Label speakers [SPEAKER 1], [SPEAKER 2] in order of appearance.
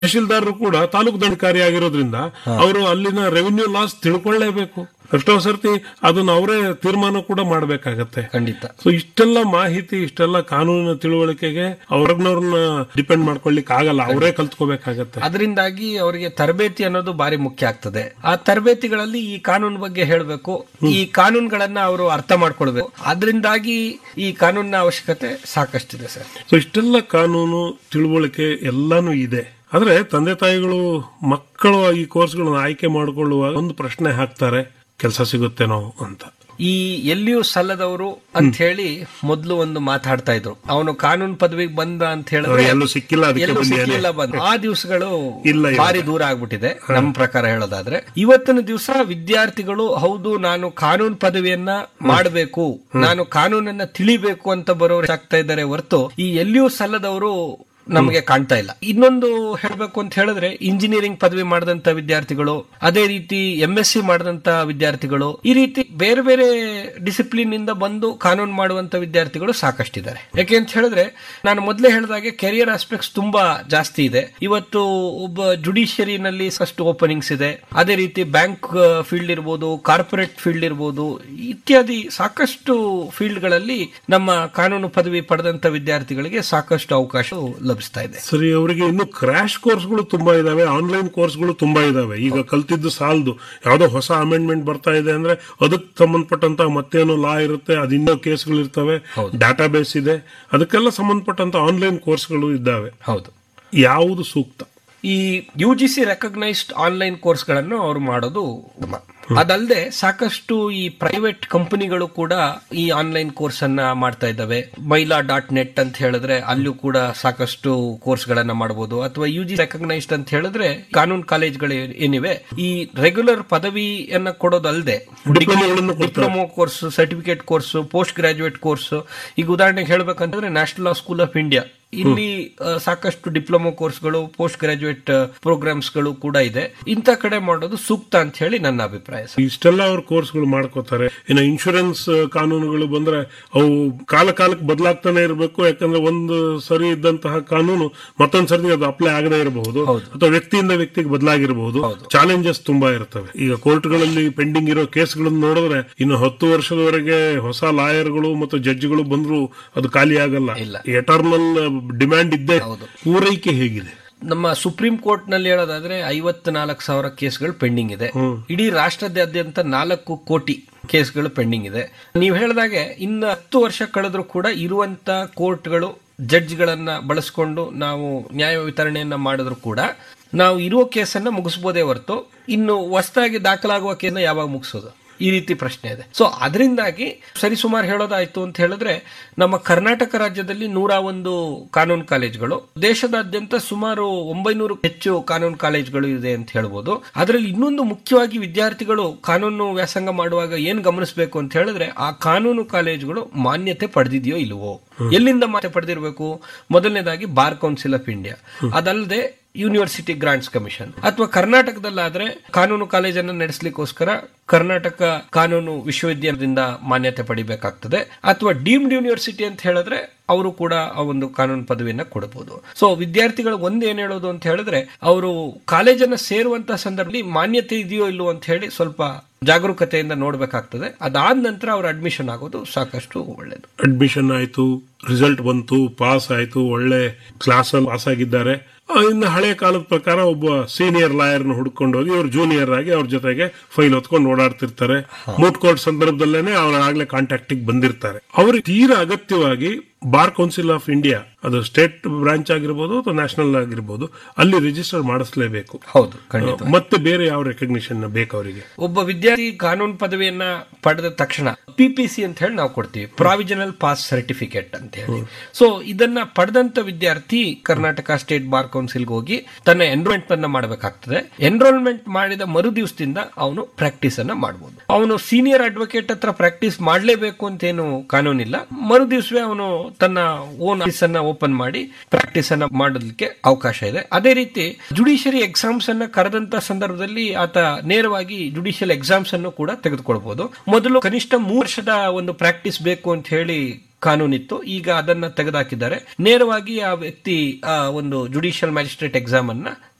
[SPEAKER 1] ತಹಶೀಲ್ದಾರರು ಕೂಡ ತಾಲೂಕು ದಂಡಕಾರಿ ಆಗಿರೋದ್ರಿಂದ ಅವರು ಅಲ್ಲಿನ ರೆವಿನ್ಯೂ ಲಾಸ್ ತಿಳ್ಕೊಳ್ಳೇಬೇಕು ಎಷ್ಟೋ ಸರ್ತಿ ಅದನ್ನ ಅವರೇ ತೀರ್ಮಾನ ಕೂಡ ಮಾಡಬೇಕಾಗತ್ತೆ
[SPEAKER 2] ಖಂಡಿತ
[SPEAKER 1] ಸೊ ಇಷ್ಟೆಲ್ಲ ಮಾಹಿತಿ ಇಷ್ಟೆಲ್ಲ ಕಾನೂನಿನ ತಿಳುವಳಿಕೆಗೆ ಅವ್ರನ್ನವ್ರನ್ನ ಡಿಪೆಂಡ್ ಮಾಡ್ಕೊಳ್ಳಿಕ್ ಆಗಲ್ಲ ಅವರೇ ಕಲ್ತ್ಕೋಬೇಕಾಗತ್ತೆ
[SPEAKER 2] ಅದರಿಂದಾಗಿ ಅವರಿಗೆ ತರಬೇತಿ ಅನ್ನೋದು ಬಾರಿ ಮುಖ್ಯ ಆಗ್ತದೆ ಆ ತರಬೇತಿಗಳಲ್ಲಿ ಈ ಕಾನೂನು ಬಗ್ಗೆ ಹೇಳಬೇಕು ಈ ಕಾನೂನುಗಳನ್ನ ಅವರು ಅರ್ಥ ಮಾಡ್ಕೊಳ್ಬೇಕು ಅದರಿಂದಾಗಿ ಈ ಕಾನೂನಿನ ಅವಶ್ಯಕತೆ ಸಾಕಷ್ಟಿದೆ ಸರ್
[SPEAKER 1] ಸೊ ಇಷ್ಟೆಲ್ಲ ಕಾನೂನು ತಿಳುವಳಿಕೆ ಎಲ್ಲಾನು ಇದೆ ಆದ್ರೆ ತಂದೆ ತಾಯಿಗಳು ಮಕ್ಕಳು ಈ ಕೋರ್ಸ್ಗಳನ್ನ ಆಯ್ಕೆ ಮಾಡಿಕೊಳ್ಳುವಾಗ ಒಂದು ಪ್ರಶ್ನೆ ಹಾಕ್ತಾರೆ ಕೆಲಸ ಸಿಗುತ್ತೇನೋ ಅಂತ
[SPEAKER 2] ಈ ಎಲ್ಲಿಯೂ ಸಲ್ಲದವರು ಅಂತ ಹೇಳಿ ಮೊದಲು ಒಂದು ಮಾತಾಡ್ತಾ ಇದ್ರು ಅವನು ಕಾನೂನು ಪದವಿಗೆ ಬಂದ ಅಂತ ಹೇಳಿದ್ರೆ
[SPEAKER 1] ಎಲ್ಲೂ ಸಿಕ್ಕಿಲ್ಲ ಅದಕ್ಕೆ
[SPEAKER 2] ಎಲ್ಲೂ
[SPEAKER 1] ಬಂದಿದ್ದಾನೆ
[SPEAKER 2] ಸಿಕ್ಕಿಲ್ಲ ಬಂದ ಆ ದಿವಸಗಳು
[SPEAKER 1] ಇಲ್ಲ ಇವಾಗ.
[SPEAKER 2] ಭಾರಿ ದೂರ ಆಗ್ಬಿಟ್ಟಿದೆ ನಮ್ಮ ಪ್ರಕಾರ ಹೇಳೋದಾದ್ರೆ ಇವತ್ತಿನ ದಿವಸ ವಿದ್ಯಾರ್ಥಿಗಳು ಹೌದು ನಾನು ಕಾನೂನು ಪದವಿಯನ್ನ ಮಾಡಬೇಕು ನಾನು ಕಾನೂನನ್ನ ತಿಳಿಬೇಕು ಅಂತ ಬರೋರು ಆಗ್ತಾ ಇದ್ದಾರೆ ಹೊರತು ಈ ಎಲ್ಲಿಯೂ ಸಲ್ಲದವರು ನಮಗೆ ಕಾಣ್ತಾ ಇಲ್ಲ ಇನ್ನೊಂದು ಹೇಳ್ಬೇಕು ಅಂತ ಹೇಳಿದ್ರೆ ಇಂಜಿನಿಯರಿಂಗ್ ಪದವಿ ಮಾಡಿದಂತ ವಿದ್ಯಾರ್ಥಿಗಳು ಅದೇ ರೀತಿ ಎಂ ಎಸ್ ಸಿ ಮಾಡಿದಂತ ವಿದ್ಯಾರ್ಥಿಗಳು ಈ ರೀತಿ ಬೇರೆ ಬೇರೆ ಡಿಸಿಪ್ಲಿನ್ ಇಂದ ಬಂದು ಕಾನೂನು ಮಾಡುವಂತ ವಿದ್ಯಾರ್ಥಿಗಳು ಸಾಕಷ್ಟಿದ್ದಾರೆ ಯಾಕೆ ಅಂತ ಹೇಳಿದ್ರೆ ನಾನು ಮೊದಲೇ ಹೇಳಿದಾಗೆ ಕೆರಿಯರ್ ಆಸ್ಪೆಕ್ಟ್ಸ್ ತುಂಬಾ ಜಾಸ್ತಿ ಇದೆ ಇವತ್ತು ಒಬ್ಬ ಜುಡಿಷಿಯರಿನಲ್ಲಿ ಸಾಕಷ್ಟು ಓಪನಿಂಗ್ಸ್ ಇದೆ ಅದೇ ರೀತಿ ಬ್ಯಾಂಕ್ ಫೀಲ್ಡ್ ಇರ್ಬೋದು ಕಾರ್ಪೊರೇಟ್ ಫೀಲ್ಡ್ ಇರ್ಬೋದು ಇತ್ಯಾದಿ ಸಾಕಷ್ಟು ಫೀಲ್ಡ್ಗಳಲ್ಲಿ ನಮ್ಮ ಕಾನೂನು ಪದವಿ ಪಡೆದಂತ ವಿದ್ಯಾರ್ಥಿಗಳಿಗೆ ಸಾಕಷ್ಟು ಅವಕಾಶ ಲಭಿಸ್ತಾ ಇದೆ
[SPEAKER 1] ಸರಿ ಅವರಿಗೆ ಇನ್ನು ಕ್ರಾಶ್ ಕೋರ್ಸ್ಗಳು ತುಂಬಾ ಇದಾವೆ ಆನ್ಲೈನ್ ಕೋರ್ಸ್ಗಳು ತುಂಬಾ ಇದಾವೆ ಈಗ ಕಲ್ತಿದ್ದು ಸಾಲದು ಯಾವ್ದೋ ಹೊಸ ಅಮೆಂಡ್ಮೆಂಟ್ ಬರ್ತಾ ಇದೆ ಅಂದ್ರೆ ಅದಕ್ಕೆ ಸಂಬಂಧಪಟ್ಟಂತ ಮತ್ತೇನೋ ಲಾ ಇರುತ್ತೆ ಅದಿನ್ನೋ ಕೇಸ್ಗಳು ಇರ್ತವೆ ಡಾಟಾ ಬೇಸ್ ಇದೆ ಅದಕ್ಕೆಲ್ಲ ಸಂಬಂಧಪಟ್ಟಂತ ಆನ್ಲೈನ್ ಕೋರ್ಸ್ಗಳು ಇದ್ದಾವೆ
[SPEAKER 2] ಹೌದು
[SPEAKER 1] ಯಾವುದು ಸೂಕ್ತ
[SPEAKER 2] ಈ U G C recognised online ಕೋರ್ಸ್ಗಳನ್ನು ಅವರು ಮಾಡೋದು ಉತ್ತಮ ಅದಲ್ಲದೆ ಸಾಕಷ್ಟು ಈ ಪ್ರೈವೇಟ್ ಕಂಪನಿಗಳು ಕೂಡ ಈ ಆನ್ಲೈನ್ ಕೋರ್ಸ್ ಅನ್ನ ಮಾಡ್ತಾ ಇದ್ದಾವೆ ಮೈಲಾ ಡಾಟ್ ನೆಟ್ ಅಂತ ಹೇಳಿದ್ರೆ ಅಲ್ಲೂ ಕೂಡ ಸಾಕಷ್ಟು ಕೋರ್ಸ್ ಗಳನ್ನ ಮಾಡಬಹುದು ಅಥವಾ ಯು ಜಿ ರೆಕಗ್ನೈಸ್ಡ್ ಅಂತ ಹೇಳಿದ್ರೆ ಕಾನೂನು ಕಾಲೇಜ್ಗಳು ಏನಿವೆ ಈ ರೆಗ್ಯುಲರ್ ಪದವಿಯನ್ನ ಕೊಡೋದಲ್ಲದೆ
[SPEAKER 1] ಡಿಪ್ಲೊಮಾಗಳನ್ನು ಕೊಡ್ತಾರೆ.
[SPEAKER 2] Diploma course certificate course post graduate course ಈಗ ಉದಾಹರಣೆಗೆ ಹೇಳ್ಬೇಕಂತಂದ್ರೆ national law school of India ಇಲ್ಲಿ ಆ, ಸಾಕಷ್ಟು ಡಿಪ್ಲೊಮೊ ಕೋರ್ಸ್ಗಳು ಪೋಸ್ಟ್ ಗ್ರಾಜುಯೇಟ್ ಪ್ರೋಗ್ರಾಮ್ಸ್ಗಳು ಕೂಡ ಇದೆ ಇಂಥ ಕಡೆ ಮಾಡೋದು ಸೂಕ್ತ ಅಂತ ಹೇಳಿ ನನ್ನ ಅಭಿಪ್ರಾಯ ಸರ್.
[SPEAKER 1] ಇಷ್ಟೆಲ್ಲ ಅವ್ರ ಕೋರ್ಸ್ಗಳು ಮಾಡ್ಕೋತಾರೆ ಇನ್ನು ಇನ್ಶೂರೆನ್ಸ್ ಕಾನೂನುಗಳು ಬಂದ್ರೆ ಅವು ಕಾಲ ಕಾಲಕ್ಕೆ ಬದಲಾಗ್ತಾನೆ ಇರಬೇಕು ಯಾಕಂದ್ರೆ ಒಂದು ಸರಿ ಇದ್ದಂತಹ ಕಾನೂನು ಮತ್ತೊಂದ್ ಸರಿ ಅದು ಅಪ್ಲೈ ಆಗದೆ ಇರಬಹುದು ಅಥವಾ ವ್ಯಕ್ತಿಯಿಂದ ವ್ಯಕ್ತಿಗೆ ಬದಲಾಗಿರಬಹುದು ಚಾಲೆಂಜಸ್ ತುಂಬಾ ಇರ್ತವೆ ಈಗ ಕೋರ್ಟ್ಗಳಲ್ಲಿ ಪೆಂಡಿಂಗ್ ಇರೋ ಕೇಸ್ಗಳನ್ನು ನೋಡಿದ್ರೆ ಇನ್ನು ಹತ್ತು ವರ್ಷದವರೆಗೆ ಹೊಸ ಲಾಯರ್ಗಳು ಮತ್ತು ಜಡ್ಜ್ಗಳು ಬಂದ್ರು ಅದು ಖಾಲಿ ಆಗಲ್ಲ
[SPEAKER 2] ಇಲ್ಲ.
[SPEAKER 1] ಎಟರ್ನಲ್ ಡಿಮ್ಯಾಂಡ್ ಇದ್ದೇ ಪೂರೈಕೆ ಹೇಗಿದೆ
[SPEAKER 2] ನಮ್ಮ ಸುಪ್ರೀಂ ಕೋರ್ಟ್ ನಲ್ಲಿ ಹೇಳೋದಾದ್ರೆ ಐವತ್ ನಾಲ್ಕು ಸಾವಿರ ಕೇಸ್ಗಳು ಪೆಂಡಿಂಗ್ ಇದೆ ಇಡೀ ರಾಷ್ಟ್ರದಾದ್ಯಂತ ನಾಲ್ಕು ಕೋಟಿ ಕೇಸ್ಗಳು ಪೆಂಡಿಂಗ್ ಇದೆ ನೀವು ಹೇಳಿದಾಗೆ ಇನ್ನು ಹತ್ತು ವರ್ಷ ಕಳೆದ್ರೂ ಕೂಡ ಇರುವಂತ ಕೋರ್ಟ್ಗಳು ಜಡ್ಜ್ಗಳನ್ನ ಬಳಸ್ಕೊಂಡು ನಾವು ನ್ಯಾಯ ವಿತರಣೆಯನ್ನ ಮಾಡಿದ್ರು ಕೂಡ ನಾವು ಇರುವ ಕೇಸನ್ನ ಮುಗಿಸ್ಬೋದೇ ಹೊರತು ಇನ್ನು ಹೊಸದಾಗಿ ದಾಖಲಾಗುವ ಕೇಸನ್ನ ಯಾವಾಗ ಮುಗಿಸೋದು ಈ ರೀತಿ ಪ್ರಶ್ನೆ ಇದೆ ಸೊ ಅದರಿಂದಾಗಿ ಸರಿಸುಮಾರು ಹೇಳೋದಾಯ್ತು ಅಂತ ಹೇಳಿದ್ರೆ ನಮ್ಮ ಕರ್ನಾಟಕ ರಾಜ್ಯದಲ್ಲಿ ನೂರ ಒಂದು ಕಾನೂನು ಕಾಲೇಜುಗಳು ದೇಶದಾದ್ಯಂತ ಸುಮಾರು ಒಂಬೈನೂರು ಹೆಚ್ಚು ಕಾನೂನು ಕಾಲೇಜುಗಳು ಇದೆ ಅಂತ ಹೇಳ್ಬೋದು ಅದರಲ್ಲಿ ಇನ್ನೊಂದು ಮುಖ್ಯವಾಗಿ ವಿದ್ಯಾರ್ಥಿಗಳು ಕಾನೂನು ವ್ಯಾಸಂಗ ಮಾಡುವಾಗ ಏನ್ ಗಮನಿಸಬೇಕು ಅಂತ ಹೇಳಿದ್ರೆ ಆ ಕಾನೂನು ಕಾಲೇಜುಗಳು ಮಾನ್ಯತೆ ಪಡೆದಿದೆಯೋ ಇಲ್ವೋ ಎಲ್ಲಿಂದ ಮಾನ್ಯತೆ ಪಡೆದಿರಬೇಕು ಮೊದಲನೇದಾಗಿ ಬಾರ್ ಕೌನ್ಸಿಲ್ ಆಫ್ ಇಂಡಿಯಾ ಅದಲ್ಲದೆ ಯೂನಿವರ್ಸಿಟಿ ಗ್ರಾಂಟ್ಸ್ ಕಮಿಷನ್ ಅಥವಾ ಕರ್ನಾಟಕದಲ್ಲಾದ್ರೆ ಕಾನೂನು ಕಾಲೇಜನ್ನು ನಡೆಸಲಿಕ್ಕೋಸ್ಕರ ಕರ್ನಾಟಕ ಕಾನೂನು ವಿಶ್ವವಿದ್ಯಾಲಯದಿಂದ ಮಾನ್ಯತೆ ಪಡಿಬೇಕಾಗ್ತದೆ ಅಥವಾ ಡೀಮ್ಡ್ ಯೂನಿವರ್ಸಿಟಿ ಅಂತ ಹೇಳಿದ್ರೆ ಅವರು ಕೂಡ ಆ ಒಂದು ಕಾನೂನು ಪದವಿಯನ್ನ ಕೊಡಬಹುದು ಸೊ ವಿದ್ಯಾರ್ಥಿಗಳು ಒಂದ್ ಏನ್ ಹೇಳೋದು ಅಂತ ಹೇಳಿದ್ರೆ ಅವರು ಕಾಲೇಜನ್ನ ಸೇರುವಂತ ಸಂದರ್ಭದಲ್ಲಿ ಮಾನ್ಯತೆ ಇದೆಯೋ ಇಲ್ಲೋ ಅಂತ ಹೇಳಿ ಸ್ವಲ್ಪ ಜಾಗರೂಕತೆಯಿಂದ ನೋಡ್ಬೇಕಾಗ್ತದೆ ಅದಾದ ನಂತರ ಅವ್ರ ಅಡ್ಮಿಷನ್ ಆಗೋದು ಸಾಕಷ್ಟು ಒಳ್ಳೇದು
[SPEAKER 1] ಅಡ್ಮಿಷನ್ ಆಯ್ತು ರಿಸಲ್ಟ್ ಬಂತು ಪಾಸ್ ಆಯ್ತು ಒಳ್ಳೆ ಕ್ಲಾಸ್ ಅಲ್ಲಿ ಪಾಸ್ ಆಗಿದ್ದಾರೆ ಆ, ಇನ್ನು ಹಳೆ ಕಾಲದ ಪ್ರಕಾರ ಒಬ್ಬ ಸೀನಿಯರ್ ಲಾಯರ್ನ ಹುಡ್ಕೊಂಡು ಹೋಗಿ ಅವ್ರು ಜೂನಿಯರ್ ಆಗಿ ಅವ್ರ ಜೊತೆಗೆ ಫೈಲ್ ಹೊತ್ಕೊಂಡು ಓಡಾಡ್ತಿರ್ತಾರೆ ಮೂಟ್ ಕೋರ್ಟ್ ಸಂದರ್ಭದಲ್ಲೇನೆ ಅವ್ರ ಆಗ್ಲೇ ಕಾಂಟ್ಯಾಕ್ಟ್ ಬಂದಿರ್ತಾರೆ ಅವ್ರಿಗೆ ತೀರಾ ಅಗತ್ಯವಾಗಿ ಬಾರ್ ಕೌನ್ಸಿಲ್ ಆಫ್ ಇಂಡಿಯಾ ಅದು ಸ್ಟೇಟ್ ಬ್ರಾಂಚ್ ಆಗಿರ್ಬೋದು ಅಥವಾ ನ್ಯಾಷನಲ್ ಆಗಿರ್ಬೋದು ಅಲ್ಲಿ ರಿಜಿಸ್ಟರ್ ಮಾಡಿಸ್ಲೇಬೇಕು
[SPEAKER 2] ಹೌದು ಖಂಡಿತ
[SPEAKER 1] ಮತ್ತೆ ಬೇರೆ ಯಾವ ರೆಕಗ್ನಿಷನ್ ಬೇಕು ಅವರಿಗೆ
[SPEAKER 2] ಒಬ್ಬ ವಿದ್ಯಾರ್ಥಿ ಕಾನೂನು ಪದವಿಯನ್ನ ಪಡೆದ ತಕ್ಷಣ ಪಿಪಿಸಿ ಅಂತ ಹೇಳಿ ನಾವು ಕೊಡ್ತೀವಿ ಪ್ರಾವಿಷನಲ್ ಪಾಸ್ ಸರ್ಟಿಫಿಕೇಟ್ ಅಂತ ಹೇಳಿ ಸೊ ಇದನ್ನ ಪಡೆದಂತ ವಿದ್ಯಾರ್ಥಿ ಕರ್ನಾಟಕ ಸ್ಟೇಟ್ ಬಾರ್ ಕೌನ್ಸಿಲ್ಗೆ ಹೋಗಿ ತನ್ನ ಎನ್ರೋಲ್ಮೆಂಟ್ ಅನ್ನ ಮಾಡಬೇಕಾಗ್ತದೆ ಎನ್ರೋಲ್ಮೆಂಟ್ ಮಾಡಿದ ಮರು ದಿವಸದಿಂದ ಅವನು ಪ್ರಾಕ್ಟೀಸ್ ಅನ್ನ ಮಾಡಬಹುದು ಅವನು ಸೀನಿಯರ್ ಅಡ್ವೊಕೇಟ್ ಹತ್ರ ಪ್ರಾಕ್ಟೀಸ್ ಮಾಡಲೇಬೇಕು ಅಂತೇನು ಕಾನೂನಿಲ್ಲ ಮರು ದಿವಸವೇ ಅವನು ತನ್ನ ಓನ್ ಆಫೀಸ್ ಅನ್ನ ಓಪನ್ ಮಾಡಿ ಪ್ರಾಕ್ಟೀಸ್ ಅನ್ನ ಮಾಡೋದಕ್ಕೆ ಅವಕಾಶ ಇದೆ ಅದೇ ರೀತಿ ಜುಡಿಷಿಯರಿ ಎಕ್ಸಾಮ್ಸ್ ಅನ್ನ ಕರೆದಂತ ಸಂದರ್ಭದಲ್ಲಿ ಆತ ನೇರವಾಗಿ ಜುಡಿಷಿಯಲ್ ಎಕ್ಸಾಮ್ಸ್ ಅನ್ನು ಕೂಡ ತೆಗೆದುಕೊಳ್ಬಹುದು ಮೊದಲು ಕನಿಷ್ಠ ಮೂರು ವರ್ಷದ ಒಂದು ಪ್ರಾಕ್ಟೀಸ್ ಬೇಕು ಅಂತ ಹೇಳಿ ಕಾನೂನಿತ್ತು ಈಗ ಅದನ್ನ ತೆಗೆದುಹಾಕಿದ್ದಾರೆ ನೇರವಾಗಿ ಆ ವ್ಯಕ್ತಿ ಆ ಒಂದು ಜುಡಿಷಿಯಲ್ ಮ್ಯಾಜಿಸ್ಟ್ರೇಟ್ ಎಕ್ಸಾಮ್ ಅನ್ನ